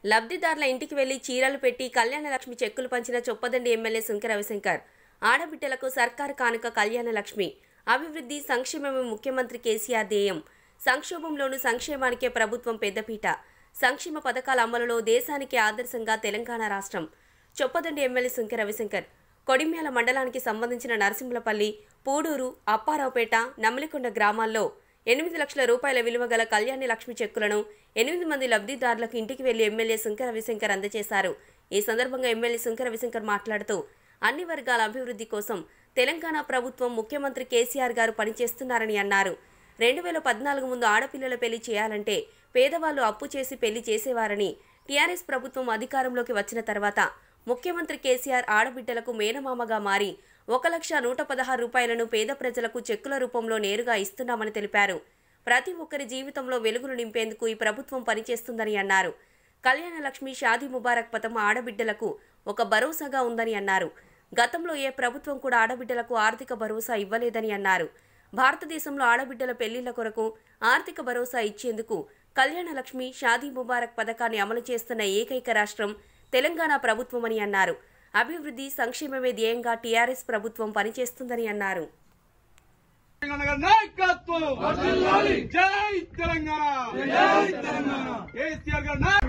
లబ్ధిదారుల ఇంటికి వెళ్లి చీరలు పెట్టి కళ్యాణ లక్ష్మి చెక్కులు పంచిన చొప్పదండి ఎమ్మెల్యే సుంక రవిశంకర్ ఆడబిడ్డలకు సర్కారు కానుక కళ్యాణ లక్ష్మి అభివృద్ధి సంక్షేమమే ముఖ్యమంత్రి కేసీఆర్ ధ్యేయం సంక్షోభంలోనూ సంక్షేమానికే ప్రభుత్వం పెద్దపీట సంక్షేమ పథకాల అమలులో దేశానికి ఆదర్శంగా తెలంగాణ రాష్ట్రం చొప్పదండి ఎమ్మెల్యే సుంక రవిశంకర్ కొడిమ్యాల మండలానికి సంబంధించిన నరసింహులపల్లి పూడూరు అప్పారావుపేట నమ్మలికొండ గ్రామాల్లో ఎనిమిది లక్షల రూపాయల విలువ గల కళ్యాణి లక్ష్మి చెక్కులను ఎనిమిది మంది లబ్ధిదారులకు ఇంటికి వెళ్లి ఎమ్మెల్యే సుంకర రవిశంకర్ అందజేశారు ఈ సందర్భంగా ఎమ్మెల్యే సుంకర రవిశంకర్ మాట్లాడుతూ అన్ని వర్గాల అభివృద్ధి కోసం తెలంగాణ ప్రభుత్వం ముఖ్యమంత్రి కేసీఆర్ గారు పనిచేస్తున్నారని అన్నారు రెండు వేల పద్నాలుగు ముందు ఆడపిల్లల పెళ్లి చేయాలంటే పేదవాళ్లు అప్పు చేసి పెళ్లి చేసేవారని టీఆర్ఎస్ ప్రభుత్వం అధికారంలోకి వచ్చిన తర్వాత ముఖ్యమంత్రి కేసీఆర్ ఆడబిడ్డలకు మేనమామగా మారి ఒక లక్ష నూట పదహారు రూపాయలను పేద ప్రజలకు చెక్కుల రూపంలో నేరుగా ఇస్తున్నామని తెలిపారు ప్రతి ఒక్కరి జీవితంలో వెలుగును నింపేందుకు ఈ ప్రభుత్వం పనిచేస్తుందని అన్నారు కళ్యాణ లక్ష్మి షాదీ ముబారక్ పథకం ఆడబిడ్డలకు ఒక భరోసాగా ఉందని అన్నారు గతంలో ఏ ప్రభుత్వం కూడా ఆడబిడ్డలకు ఆర్థిక భరోసా ఇవ్వలేదని అన్నారు భారతదేశంలో ఆడబిడ్డల పెళ్లిళ్ల కొరకు ఆర్థిక భరోసా ఇచ్చేందుకు కళ్యాణ లక్ష్మి షాదీ ముబారక్ పథకాన్ని అమలు చేస్తున్న ఏకైక రాష్ట్రం తెలంగాణ ప్రభుత్వమని అన్నారు అభివృద్ధి సంక్షేమమే ధ్యేయంగా టీఆర్ఎస్ ప్రభుత్వం పనిచేస్తుందని అన్నారు తెలంగాణ నాయకత్వం జై తెలంగాణ జై తెలంగాణ కేసీఆర్ గారు నాయకత్వం.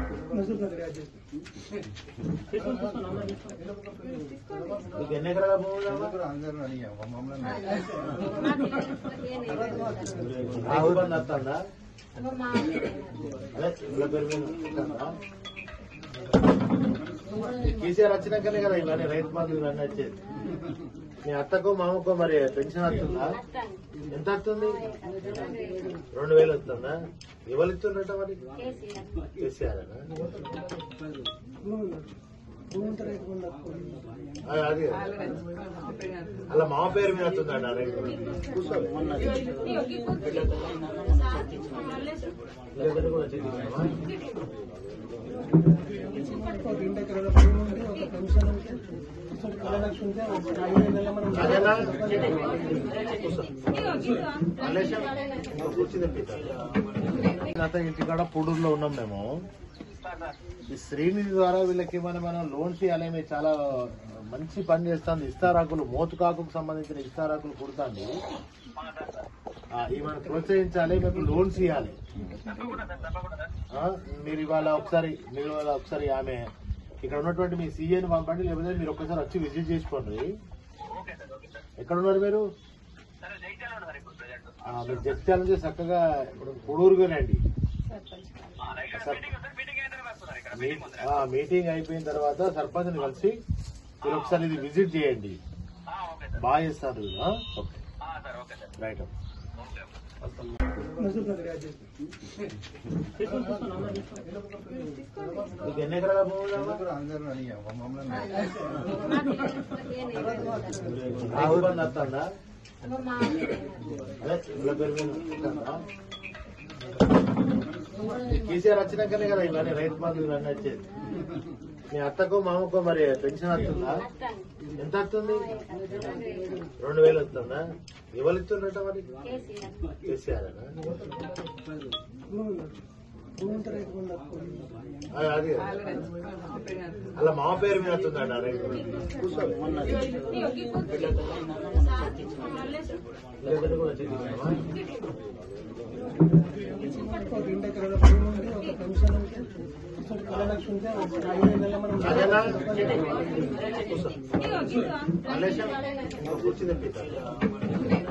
మీకు ఎన్ని ఎకరాల భూమి ఇబ్బంది వస్తుందా అదే ఇళ్ళ పేరు మీద వస్తుందా? కేసీఆర్ వచ్చినాకనే కదా ఇవన్నీ రైతు బంధు ఇవన్నీ వచ్చేది మీ అత్తకో మామకో మరి పెన్షన్ వస్తుందా ఎంత వస్తుంది రెండు వేలు వస్తుందా ఎవరు ఇస్తుండట మరి కేసీఆర్ అది అలా మామ పేరు మీద వస్తుందండి ఆ రైతు కూర్చోండి. లేదంటే కూడా చెల్లిస్తామా? అదేనా? కూర్చో. మల్లేశం, ఇంకో కుర్చీ తెప్పిద్దాం. గత ఇంటికాడ పూడూరులో ఉన్నాం మేము ఈ శ్రీనిధి ద్వారా వీళ్ళకి మనం మనం లోన్స్ ఇవ్వాలి మీరు చాలా మంచి పని చేస్తుంది ఇస్తారాకులు మోతుకాకుకు సంబంధించిన ఇస్తారాకులు కుడుతుంది ఇవన్నీ ప్రోత్సహించాలి మీకు లోన్స్ ఇవ్వాలి ఆ, మీరు ఇవాళ ఒకసారి మీరు ఇవాళ ఒకసారి ఆమె ఇక్కడ ఉన్నటువంటి మీ సీఏని పంపండి లేకపోతే మీరు ఒక్కసారి వచ్చి విజిట్ చేసుకోండి ఎక్కడ ఉన్నారు మీరు ఆ, మీరు జగిత్యాల నుంచి చక్కగా ఇప్పుడు కొడూరుగా రండి మీ- ఆ, మీటింగ్ అయిపోయిన తర్వాత సర్పంచ్ని కలిసి మీరు ఒకసారి ఇది విజిట్ చేయండి బాగా చేస్తారు వీళ్ళు, ఆ? ఓకే రైట్ మీకు ఎన్ని ఎకరాల భూమి ఇబ్బంది వస్తుందా అదే ఇళ్ళ పేరు మీద వస్తుందా? కేసీఆర్ వచ్చినాకనే కదా ఇవన్నీ రైతు బంధు ఇవన్నీ వచ్చేది మీ అత్తకో మామకో మరి పెన్షన్ వస్తుందా ఎంత వస్తుంది రెండు వేలు వస్తుందా ఎవరు ఇస్తుండట మరి కేసీఆర్ అది అలా మామ పేరు మీద వస్తుందండి ఆ రైతు కూర్చోండి. లేదంటే కూడా చెల్లిస్తామా? అదేనా? కూర్చో. మల్లేశం, ఇంకో కుర్చీ తెప్పిద్దాం.